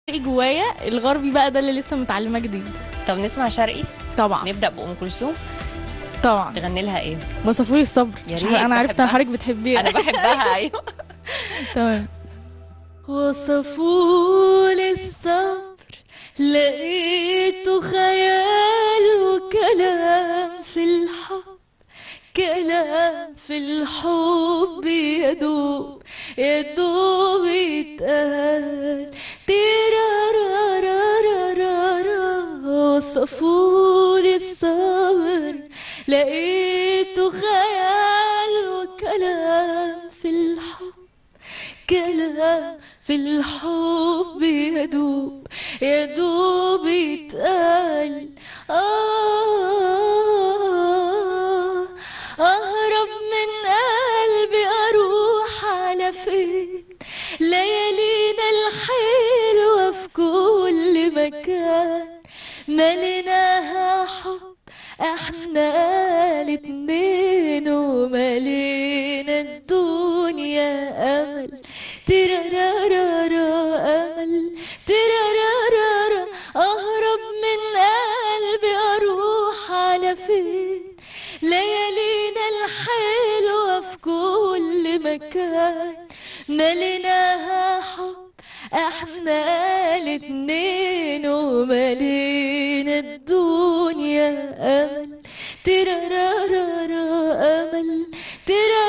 جوايا الغربي بقى ده اللي لسه متعلمه جديد طب نسمع شرقي طبعا نبدا بام كلثوم طبعا تغني لها ايه وصفولي الصبر يا مش ريت، عارفة- انا عرفت ان بحبها. حضرتك بتحبيها انا بحبها ايوه تمام وصفولي الصبر لقيته خيال وكلام في الحب كلام في الحب يدوب يدوب يتقال تيرارارارارارا وصفولي الصبر لقيته خيال وكلام في الحب كلام في الحب يدوب يدوب يتقال آه أهرب من قلبي أروح على فين ليالينا الحلوة في كل مكان مليناها حب احنا الاتنين وملينا الدنيا امل ترارارارا امل ترارارارا اهرب من قلبي اروح على فين ليالينا الحلوة في كل مكان مليناها حب احنا الاتنين وملينا الدنيا امل ترارارارا امل ترارارارا